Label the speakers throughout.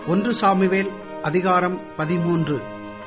Speaker 1: ஒன்று சாமுவேல் அதிகாரம் பதிமூன்று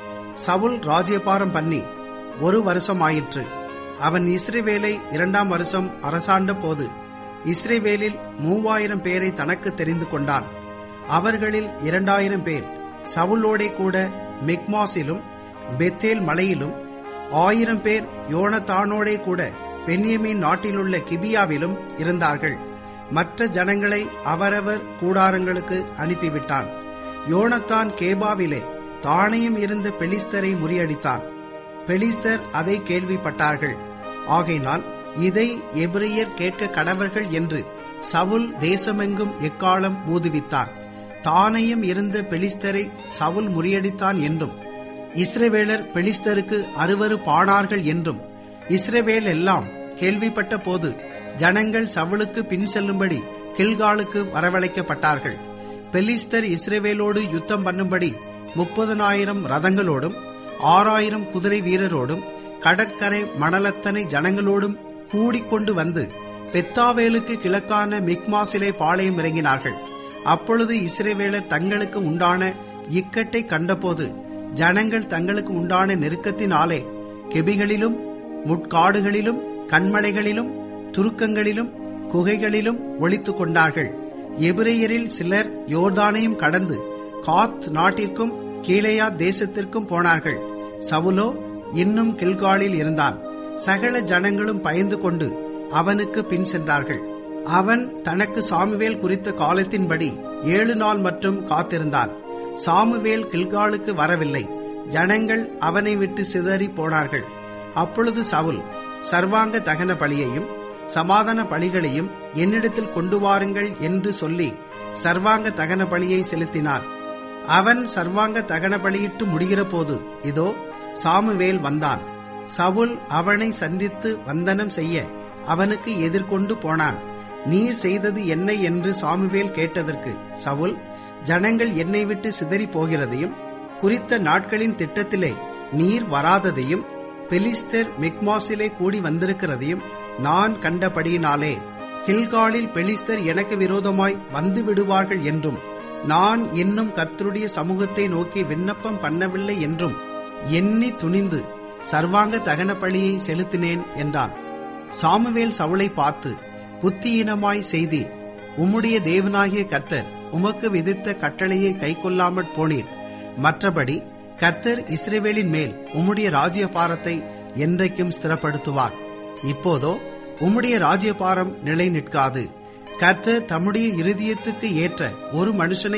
Speaker 1: சவுல் ராஜ்யபாரம் பண்ணி ஒரு வருஷம் ஆயிற்று அவன் இஸ்ரேவேலை இரண்டாம் வருஷம் அரசாண்ட போது இஸ்ரேவேலில் மூவாயிரம் பேரை தனக்கு தெரிந்து கொண்டான் அவர்களில் இரண்டாயிரம் பேர் சவுலோடே கூட மிக்மாஸிலும் பெத்தேல் மலையிலும் ஆயிரம் பேர் யோனத்தானோடே கூட பென்யமீன் நாட்டிலுள்ள கிபியாவிலும் இருந்தார்கள் மற்ற ஜனங்களை அவரவர் கூடாரங்களுக்கு அனுப்பிவிட்டான் யோனத்தான் கேபாவிலே தானையும் இருந்த பெலிஸ்தரை முறியடித்தான் பெலிஸ்தர் அதை கேள்விப்பட்டார்கள் ஆகையினால் இதை எபிரியர் கேட்க கடவர்கள் என்று சவுல் தேசமெங்கும் எக்காலம் மூதுவித்தான் தானையும் இருந்த பெலிஸ்தரை சவுல் முறியடித்தான் என்றும் இஸ்ரவேலர் பெலிஸ்தருக்கு அறுவரு பானார்கள் என்றும் இஸ்ரவேல் எல்லாம் கேள்விப்பட்ட போது ஜனங்கள் சவுலுக்கு பின் செல்லும்படி கில்காலுக்கு வரவழைக்கப்பட்டார்கள் பெலிஸ்தர் இஸ்ரேவேலோடு யுத்தம் பண்ணும்படி முப்பதனாயிரம் ரதங்களோடும் ஆறாயிரம் குதிரை வீரரோடும் கடற்கரை மணலத்தனை ஜனங்களோடும் கூடிக்கொண்டு வந்து பெத்தாவேலுக்கு கிழக்கான மிக்மாசிலே பாளையம் இறங்கினார்கள் அப்பொழுது இஸ்ரேவேலர் தங்களுக்கு உண்டான இக்கட்டை கண்டபோது ஜனங்கள் தங்களுக்கு உண்டான நெருக்கத்தினாலே கெபிகளிலும் முட்காடுகளிலும் கண்மலைகளிலும் துருக்கங்களிலும் குகைகளிலும் ஒளித்துக் கொண்டார்கள் எபிரேயரில் சிலர் யோர்தானையும் கடந்து காத் நாட்டிற்கும் கீழையா தேசத்திற்கும் போனார்கள் சவுலோ இன்னும் கில்காலில் இருந்தான் சகல ஜனங்களும் பயந்து கொண்டு அவனுக்கு பின் சென்றார்கள் அவன் தனக்கு சாமுவேல் குறித்த காலத்தின்படி ஏழு நாள் மட்டும் காத்திருந்தான் சாமுவேல் கில்காலுக்கு வரவில்லை ஜனங்கள் அவனை விட்டு சிதறி போனார்கள் அப்பொழுது சவுல் சர்வாங்க தகன பலியையும் சமாதான பலிகளையும் என்னிடத்தில் கொண்டு வாருங்கள் என்று சொல்லி சர்வாங்க தகன பலியை செலுத்தினான் அவன் சர்வாங்க தகன பலியிட்டு முடிகிற போது இதோ சாமுவேல் வந்தான் சவுல் அவனை சந்தித்து வந்தனம் செய்ய அவனுக்கு எதிர்கொண்டு போனான் நீர் செய்தது என்ன என்று சாமுவேல் கேட்டதற்கு சவுல் ஜனங்கள் என்னை விட்டு சிதறி போகிறதையும் குறித்த நாட்களின் திட்டத்திலே நீர் வராததையும் பெலிஸ்தர் மிக்மாஸிலே கூடி வந்திருக்கிறதையும் நான் கண்டபடியினாலே கில்காலில் பெலிஸ்தர் எனக்கு விரோதமாய் வந்து விடுவார்கள் என்றும் நான் இன்னும் கர்த்தருடைய சமூகத்தை நோக்கி விண்ணப்பம் பண்ணவில்லை என்றும் எண்ணி துணிந்து சர்வாங்க தகன பலியை செலுத்தினேன் என்றான் சாமுவேல் சவுளை பார்த்து புத்தியீனமாய் செய்தி உம்முடைய தேவனாகிய கர்த்தர் உமக்கு விதித்த கட்டளையை கைக்கொள்ளாமற் போனீர் மற்றபடி கர்த்தர் இஸ்ரேவேலின் மேல் உம்முடைய ராஜ்யபாரத்தை என்றைக்கும் ஸ்திரப்படுத்துவார் இப்போதோ உம்முடைய ராஜ்யபாரம் நிலை நிற்காது கர்த்தர் தம்முடைய இருதயத்துக்கு ஏற்ற ஒரு மனுஷனை